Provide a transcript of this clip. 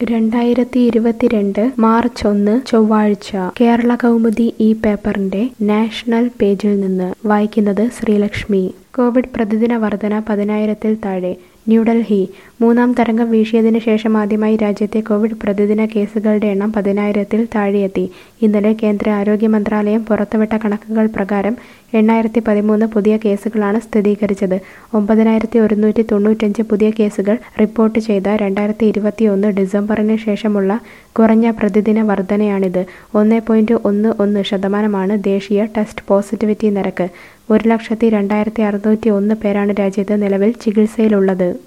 രണ്ടായിരത്തി ഇരുപത്തിരണ്ട് മാർച്ച് ഒന്ന് ചൊവ്വാഴ്ച കേരള കൗമുദി ഈ പേപ്പറിന്റെ നാഷണൽ പേജിൽ നിന്ന് വായിക്കുന്നത് ശ്രീലക്ഷ്മി കോവിഡ് പ്രതിദിന വർധന പതിനായിരത്തിൽ താഴെ ന്യൂഡൽഹി മൂന്നാം തരംഗം വീശിയതിനു ശേഷം ആദ്യമായി രാജ്യത്തെ കോവിഡ് പ്രതിദിന കേസുകളുടെ എണ്ണം പതിനായിരത്തിൽ താഴെയെത്തി ഇന്നലെ കേന്ദ്ര ആരോഗ്യ മന്ത്രാലയം പുറത്തുവിട്ട കണക്കുകൾ പ്രകാരം എണ്ണായിരത്തി പതിമൂന്ന് പുതിയ കേസുകളാണ് സ്ഥിരീകരിച്ചത് ഒമ്പതിനായിരത്തി ഒരുന്നൂറ്റി തൊണ്ണൂറ്റഞ്ച് പുതിയ കേസുകൾ റിപ്പോർട്ട് ചെയ്ത രണ്ടായിരത്തി ഇരുപത്തിയൊന്ന് ഡിസംബറിന് ശേഷമുള്ള കുറഞ്ഞ പ്രതിദിന വർധനയാണിത് ഒന്ന് പോയിന്റ് ഒന്ന് ഒന്ന് ശതമാനമാണ് ദേശീയ ടെസ്റ്റ് പോസിറ്റിവിറ്റി നിരക്ക് ഒരു ലക്ഷത്തി രണ്ടായിരത്തി അറുന്നൂറ്റി ഒന്ന് പേരാണ് രാജ്യത്ത് നിലവിൽ ചികിത്സയിലുള്ളത്